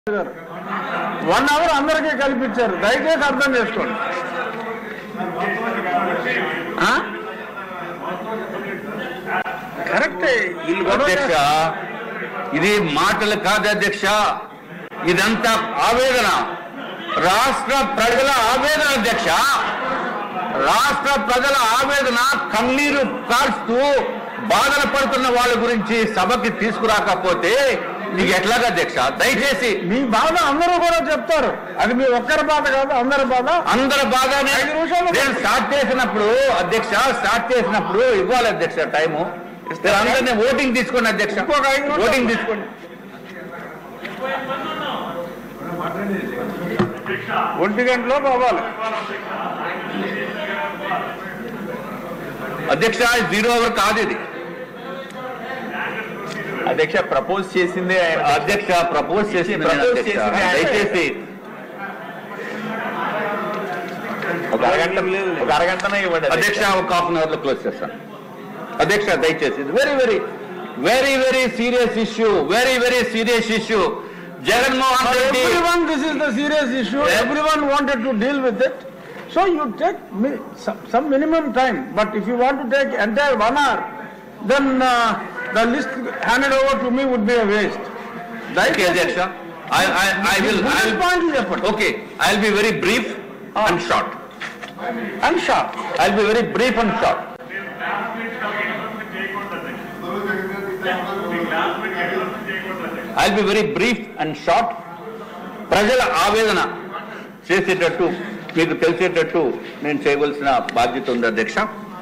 గారు one hour అందరికీ కల్పించారు దయచేసి అర్థం చేసుకోండి ఆ? కరెక్టే వీళ్ళు గొడవ అధ్యక్ష ఇది మాటలు కాదు అధ్యక్ష ఇదంతా ఆవేదన రాష్ట్ర ప్రజల ఆవేదన అధ్యక్ష రాష్ట్ర ప్రజల ఆవేదన కన్నీరు కార్చుతూ బాధన పడుతున్న వాళ్ళ గురించి సభకి తీసుకురాకపోతే నీకు ఎట్లాగా అధ్యక్ష దయచేసి మీ బాధ అందరూ కూడా చెప్తారు అది మీ ఒక్కరి బాధ కాదు అందరి బాధ అందరి బాగానే ఐదు నిమిషాలు నేను స్టార్ట్ చేసినప్పుడు అధ్యక్ష స్టార్ట్ చేసినప్పుడు ఇవ్వాలి అధ్యక్ష టైము మీరు అందరినీ ఓటింగ్ తీసుకోండి అధ్యక్ష ఇంకొక ఐదు నిమిషాలు. ఓటింగ్ తీసుకోండి ఒంటి గంటలో పోవాలి అధ్యక్ష జీరో ఓవర్ కాదు ఇది అధ్యక్ష ప్రపోజ్ చేసిందే ఆయన అధ్యక్ష ప్రపోజ్ చేసింది నేను Propose అధ్యక్ష. చేసింది ఆయన. దయచేసి ఒక అరగంట ఒక అరగంటనే ఇవ్వండి అధ్యక్ష ఒక హాఫ్ అన్ అవర్ లో క్లోజ్ చేస్తాను అధ్యక్ష దయచేసి very very very very serious issue very very serious issue Jaganmohan Reddy everyone this is the serious issue Yeah. everyone wanted to deal with it so you take mi- some, some minimum time but if you want to take entire one hour then uh, the list handed over to me would be a waste okay అధ్యక్ష I I I will I Bullet will point చెప్పండి okay I will be very brief and short and sharp I will be very brief and short I will be very brief and short ప్రజల ఆవేదన చేసేటట్టు మీకు తెలిసేటట్టు నేను చేయవలసిన బాధ్యత ఉంది అధ్యక్ష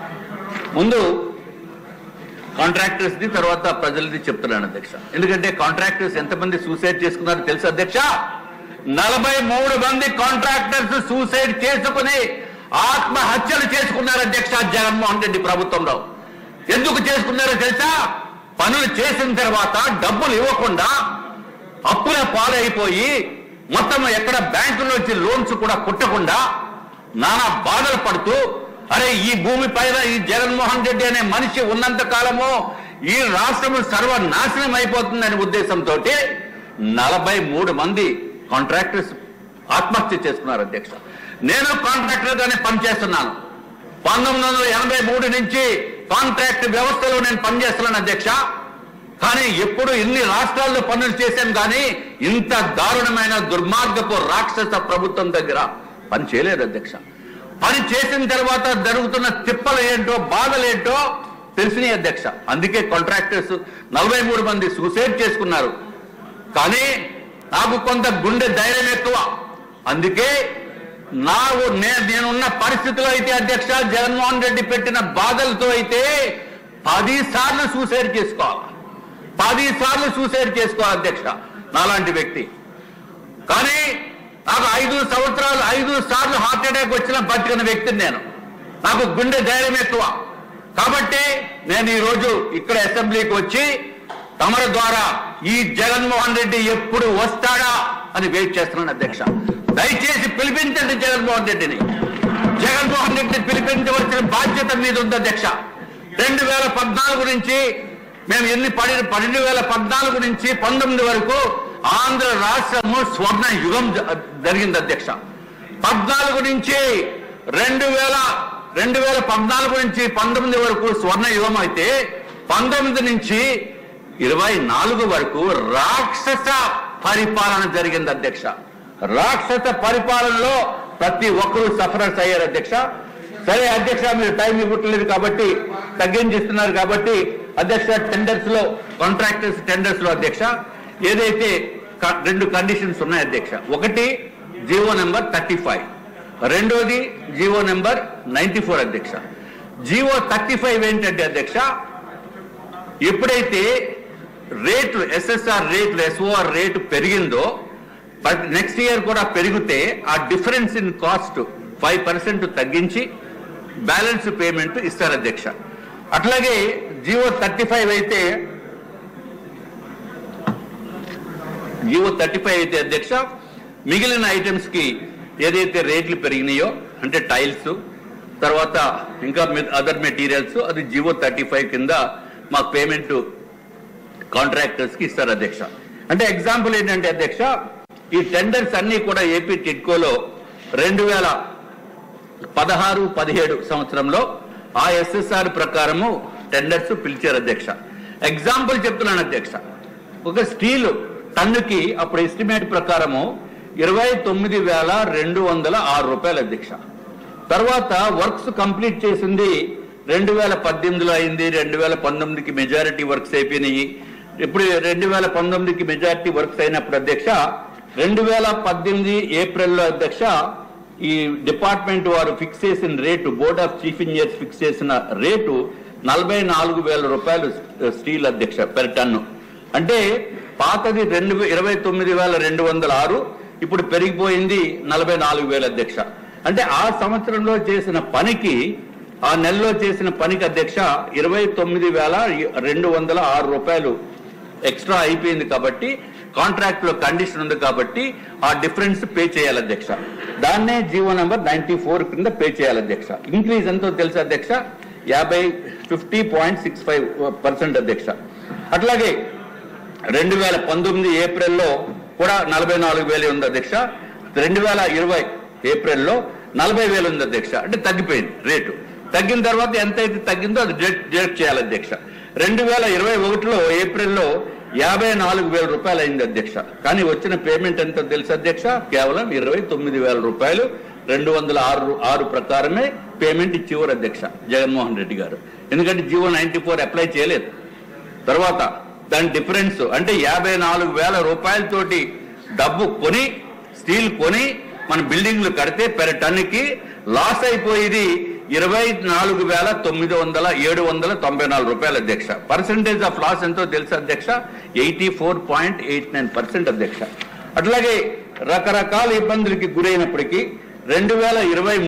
ముందు కాంట్రాక్టర్స్ ది తర్వాత ప్రజలది చెప్తున్నాను అధ్యక్ష ఎందుకంటే కాంట్రాక్టర్స్ ఎంతమంది సూసైడ్ చేసుకున్నారో తెలుసు అధ్యక్ష నలభై మూడు మంది కాంట్రాక్టర్స్ సూసైడ్ చేసుకుని ఆత్మహత్యలు చేసుకున్నారు అధ్యక్ష జగన్మోహన్ రెడ్డి ప్రభుత్వంలో ఎందుకు చేసుకున్నారో తెలుసా పనులు చేసిన తర్వాత డబ్బులు ఇవ్వకుండా అప్పుల పాలైపోయి మొత్తం ఎక్కడ బ్యాంకులోంచి లోన్స్ కూడా కుట్టకుండా నానా బాధలు పడుతూ అరే ఈ భూమి పైన ఈ జగన్మోహన్ రెడ్డి అనే మనిషి ఉన్నంత కాలము ఈ రాష్ట్రం సర్వనాశనం అయిపోతుందనే ఉద్దేశంతో నలభై మూడు మంది కాంట్రాక్టర్స్ ఆత్మహత్య చేసుకున్నారు అధ్యక్ష నేను కాంట్రాక్టర్ గానే పనిచేస్తున్నాను పంతొమ్మిది వందల ఎనభై మూడు నుంచి కాంట్రాక్ట్ వ్యవస్థలో నేను పనిచేస్తున్నాను అధ్యక్ష కానీ ఎప్పుడు ఇన్ని రాష్ట్రాల్లో పనులు చేశాను కానీ ఇంత దారుణమైన దుర్మార్గపు రాక్షస ప్రభుత్వం దగ్గర పని చేయలేదు అధ్యక్ష పని చేసిన తర్వాత జరుగుతున్న తిప్పలు ఏంటో బాధలు ఏంటో తెలిసినాయి అధ్యక్ష అందుకే కాంట్రాక్టర్స్ నలభై మూడు మంది సూసైడ్ చేసుకున్నారు కానీ నాకు కొంత గుండె ధైర్యం ఎక్కువ అందుకే నాకు నే- నేనున్న పరిస్థితిలో అయితే అధ్యక్ష జగన్మోహన్ రెడ్డి పెట్టిన బాధలతో అయితే పది సార్లు సూసైడ్ చేసుకోవాలి పది సార్లు సూసైడ్ చేసుకోవాలి అధ్యక్ష నాలాంటి వ్యక్తి కానీ నాకు ఐదు సంవత్సరాలు ఐదు సార్లు హార్ట్ అటాక్ వచ్చిన బతికిన వ్యక్తిని నేను నాకు గుండె ధైర్యం ఎక్కువ కాబట్టి నేను ఈ రోజు ఇక్కడ అసెంబ్లీకి వచ్చి తమర ద్వారా ఈ జగన్మోహన్ రెడ్డి ఎప్పుడు వస్తాడా అని వెయిట్ చేస్తున్నాను అధ్యక్ష దయచేసి పిలిపించండి జగన్మోహన్ రెడ్డిని జగన్మోహన్ రెడ్డిని పిలిపించవలసిన బాధ్యత మీద ఉంది అధ్యక్ష రెండు వేల పద్నాలుగు నుంచి మేము ఎన్ని పడి పన్నెండు వేల పద్నాలుగు నుంచి పంతొమ్మిది వరకు ఆంధ్ర రాష్ట్రము స్వర్ణ యుగం జ- జరిగింది అధ్యక్ష పద్నాలుగు నుంచి రెండు వేల రెండు వేల పద్నాలుగు నుంచి పంతొమ్మిది వరకు స్వర్ణ యుగం అయితే పంతొమ్మిది నుంచి ఇరవై నాలుగు వరకు రాక్షస పరిపాలన జరిగింది అధ్యక్ష రాక్షస పరిపాలనలో ప్రతి ఒక్కరూ సఫరర్స్ అయ్యారు అధ్యక్ష సరే అధ్యక్ష మీరు టైం ఇవ్వట్లేదు కాబట్టి తగ్గించిస్తున్నారు కాబట్టి అధ్యక్ష టెండర్స్ లో కాంట్రాక్టర్స్ టెండర్స్ లో అధ్యక్ష ఏదైతే క- రెండు కండిషన్స్ ఉన్నాయి అధ్యక్ష ఒకటి జీవో నెంబర్ థర్టీ ఫైవ్ రెండోది జీవో నెంబర్ నైన్టీ ఫోర్ అధ్యక్ష జీవో థర్టీ ఫైవ్ ఏంటంటే అధ్యక్ష ఎప్పుడైతే రేట్లు ఎస్ఎస్ఆర్ రేట్లు ఎస్ఓఆర్ రేటు పెరిగిందో బట్ నెక్స్ట్ ఇయర్ కూడా పెరిగితే ఆ difference in cost five percent తగ్గించి బ్యాలెన్స్ పేమెంట్ ఇస్తారు అధ్యక్ష అట్లాగే జియో థర్టీ ఫైవ్ అయితే జియో థర్టీ ఫైవ్ అయితే అధ్యక్ష మిగిలిన ఐటమ్స్ కి ఏదైతే రేట్లు పెరిగినాయో అంటే టైల్స్ తర్వాత ఇంకా అదర్ మెటీరియల్స్ అది జియో థర్టీ ఫైవ్ కింద మాకు పేమెంట్ కాంట్రాక్టర్స్ కి ఇస్తారు అధ్యక్ష అంటే ఎగ్జాంపుల్ ఏంటంటే అధ్యక్ష ఈ టెండర్స్ అన్ని కూడా ఏపీ టిడ్కోలో రెండు వేల పదహారు పదిహేడు సంవత్సరంలో ఆ ఎస్ఎస్ఆర్ ప్రకారము టెండర్స్ పిలిచారు అధ్యక్ష ఎగ్జాంపుల్ చెప్తున్నాను అధ్యక్ష ఒక స్టీల్ టన్నుకి అప్పుడు ఎస్టిమేట్ ప్రకారము ఇరవై తొమ్మిది వేల రెండు వందల ఆరు రూపాయలు అధ్యక్ష తర్వాత వర్క్స్ కంప్లీట్ చేసింది రెండు వేల పద్దెనిమిదిలో అయింది రెండు వేల పంతొమ్మిదికి మెజారిటీ వర్క్స్ అయిపోయినాయి ఇప్పుడు రెండు వేల పంతొమ్మిదికి మెజారిటీ వర్క్స్ అయినప్పుడు అధ్యక్ష రెండు వేల పద్దెనిమిది ఏప్రిల్లో అధ్యక్ష ఈ డిపార్ట్మెంట్ వారు ఫిక్స్ చేసిన rate board of chief engineers fix చేసిన రేటు నలభై నాలుగు వేల రూపాయలు స్టీల్ అధ్యక్ష పెర్ టన్ను అంటే పాతది రెండు వే- ఇరవై తొమ్మిది వేల రెండు వందల ఆరు ఇప్పుడు పెరిగిపోయింది నలభై నాలుగు వేల అధ్యక్ష అంటే ఆ సంవత్సరంలో చేసిన పనికి ఆ నెలలో చేసిన పనికి అధ్యక్ష ఇరవై తొమ్మిది వేల రెండు వందల ఆరు రూపాయలు ఎక్స్ట్రా అయిపోయింది కాబట్టి కాంట్రాక్ట్ లో కండిషన్ ఉంది కాబట్టి ఆ డిఫరెన్స్ పే చేయాలి అధ్యక్ష దాన్నే జీవో నెంబర్ నైన్టీ ఫోర్ కింద పే చేయాలి అధ్యక్ష ఇంక్రీజ్ ఎంతో తెలుసు అధ్యక్ష యాభై fifty point six five percent అధ్యక్ష అట్లాగే రెండు వేల పంతొమ్మిది ఏప్రిల్లో కూడా నలభై నాలుగు వేలు ఉంది అధ్యక్ష రెండు వేల ఇరవై ఏప్రిల్లో నలభై వేలు ఉంది అధ్యక్ష అంటే తగ్గిపోయింది రేటు తగ్గిన తర్వాత ఎంత అయితే తగ్గిందో అది డిడక్ట్ డిడక్ట్ చేయాలి అధ్యక్ష రెండు వేల ఇరవై ఒకటిలో ఏప్రిల్లో యాభై నాలుగు వేల రూపాయలు అయింది అధ్యక్ష కానీ వచ్చిన పేమెంట్ ఎంతో తెలుసు అధ్యక్ష కేవలం ఇరవై తొమ్మిది వేల రూపాయలు రెండు వందల ఆరు ఆరు ప్రకారమే పేమెంట్ ఇచ్చేవారు అధ్యక్ష జగన్మోహన్ రెడ్డి గారు ఎందుకంటే జీవో నైన్టీ ఫోర్ అప్లై చేయలేదు తర్వాత దాని డిఫరెన్స్ అంటే యాభై నాలుగు వేల రూపాయలతోటి డబ్బు కొని స్టీల్ కొని మన బిల్డింగ్లు కడితే పెర టన్నుకి లాస్ అయిపోయేది ఇరవై నాలుగు వేల తొమ్మిది వందల ఏడు వందల తొంభై నాలుగు రూపాయలు అధ్యక్ష పర్సంటేజ్ ఆఫ్ లాస్ ఎంతో తెలుసు అధ్యక్ష eighty four point eight nine percent అధ్యక్ష అట్లాగే రకరకాల ఇబ్బందులకి గురైనప్పటికీ రెండు వేల ఇరవై